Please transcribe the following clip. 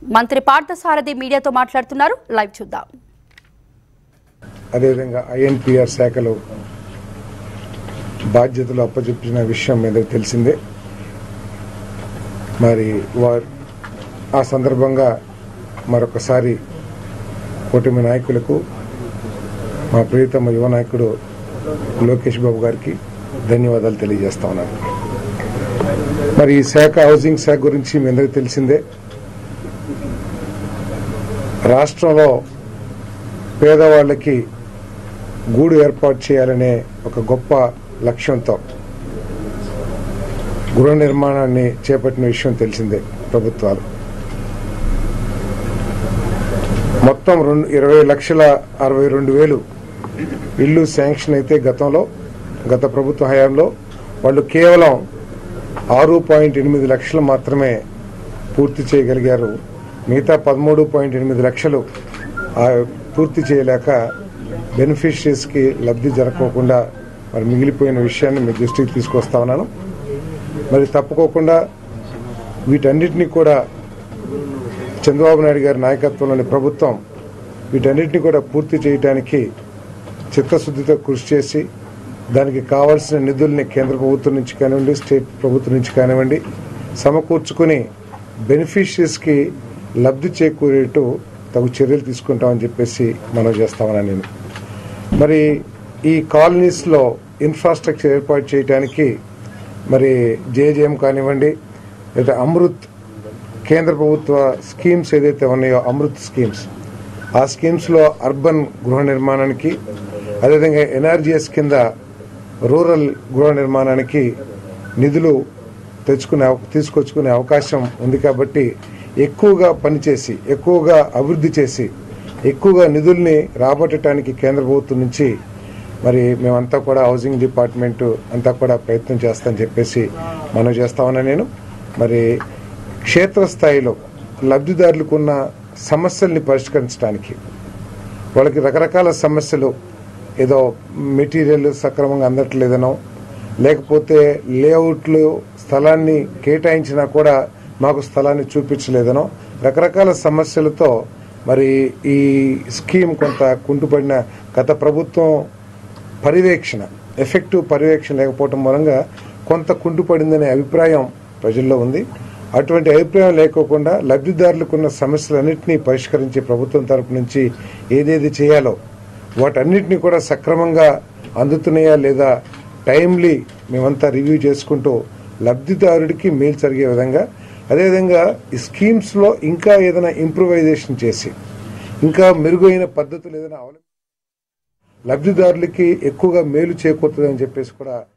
మంత్రి పార్థసారథి మీడియాతో మాట్లాడుతున్నారు లైవ్ చూద్దాం అదేవిధంగా ఐఎన్పిఆర్ శాఖలో బాధ్యతలు అప్పచెప్పిన విషయం మీద తెలిసిందే మరి వారు ఆ సందర్భంగా మరొకసారి కూటమి నాయకులకు మా ప్రియతమ యువ నాయకుడు లోకేష్ బాబు గారికి ధన్యవాదాలు తెలియజేస్తా ఉన్నాను మరి ఈ శాఖ హౌసింగ్ శాఖ గురించి మీ అందరికీ తెలిసిందే రాష్ట్రంలో పేదవాళ్ళకి గూడు ఏర్పాటు చేయాలనే ఒక గొప్ప లక్ష్యంతో గృహ నిర్మాణాన్ని చేపట్టిన విషయం తెలిసిందే ప్రభుత్వాలు మొత్తం రెండు ఇరవై లక్షల అరవై రెండు వేలు ఇల్లు శాంక్షన్ అయితే గతంలో గత ప్రభుత్వ హయాంలో వాళ్ళు కేవలం ఆరు పాయింట్ ఎనిమిది లక్షలు మాత్రమే పూర్తి చేయగలిగారు మిగతా పదమూడు పాయింట్ ఎనిమిది లక్షలు ఆ పూర్తి చేయలేక బెనిఫిషరీస్కి లబ్ధి జరగకోకుండా మరి మిగిలిపోయిన విషయాన్ని మీ దృష్టికి తీసుకొస్తా ఉన్నాను మరి తప్పుకోకుండా వీటన్నిటిని కూడా చంద్రబాబు నాయుడు గారి నాయకత్వంలోని ప్రభుత్వం వీటన్నిటిని కూడా పూర్తి చేయడానికి చిత్తశుద్ధితో కృషి చేసి దానికి కావాల్సిన నిధుల్ని కేంద్ర ప్రభుత్వం నుంచి కానివ్వండి స్టేట్ ప్రభుత్వం నుంచి కానివ్వండి సమకూర్చుకుని బెనిఫిషరీస్కి లబ్ధి చేకూరేట్టు తగు చర్యలు తీసుకుంటామని చెప్పేసి మనం చేస్తామని నేను మరి ఈ కాలనీస్లో ఇన్ఫ్రాస్ట్రక్చర్ ఏర్పాటు చేయడానికి మరి జేజేఎం కానివ్వండి లేదా అమృత్ కేంద్ర ప్రభుత్వ స్కీమ్స్ ఏదైతే ఉన్నాయో అమృత్ స్కీమ్స్ ఆ స్కీమ్స్లో అర్బన్ గృహ నిర్మాణానికి అదేవిధంగా ఎన్ఆర్జీఎస్ కింద రూరల్ గృహ నిర్మాణానికి నిధులు తెచ్చుకునే అవ- తీసుకొచ్చుకునే అవకాశం ఉంది కాబట్టి ఎక్కువగా పనిచేసి ఎక్కువగా అభివృద్ధి చేసి ఎక్కువగా నిధుల్ని రాబట్టడానికి కేంద్ర ప్రభుత్వం నుంచి మరి మేమంతా కూడా హౌసింగ్ డిపార్ట్మెంట్ అంతా కూడా ప్రయత్నం చేస్తామని చెప్పేసి మనం చేస్తామన్నా నేను మరి క్షేత్రస్థాయిలో లబ్ధిదారులకు ఉన్న సమస్యల్ని పరిష్కరించడానికి వాళ్ళకి రకరకాల సమస్యలు ఏదో మెటీరియల్ సక్రమంగా అందట్లేదనో లేకపోతే లేఅవుట్లు స్థలాన్ని కేటాయించినా కూడా మాకు స్థలాన్ని చూపించలేదనో రకరకాల సమస్యలతో మరి ఈ స్కీమ్ కొంత కుంటుపడిన గత ప్రభుత్వం పర్యవేక్షణ ఎఫెక్టివ్ పర్యవేక్షణ లేకపోవటం మూలంగా కొంత కుంటుపడిందనే అభిప్రాయం ప్రజల్లో ఉంది అటువంటి అభిప్రాయం లేకోకుండా లబ్ధిదారులకు ఉన్న సమస్యలన్నింటినీ పరిష్కరించే ప్రభుత్వం తరపు నుంచి ఏదేది చేయాలో వాటన్నిటిని కూడా సక్రమంగా అందుతున్నాయా లేదా టైమ్లీ మేమంతా రివ్యూ చేసుకుంటూ లబ్ధిదారుడికి మేలు జరిగే విధంగా అదేవిధంగా ఈ స్కీమ్స్లో ఇంకా ఏదైనా ఇంప్రూవైజేషన్ చేసి ఇంకా మెరుగైన పద్ధతులు ఏదైనా అవలంబ లబ్ధిదారులకి ఎక్కువగా మేలు చేకూరుతుందని చెప్పేసి కూడా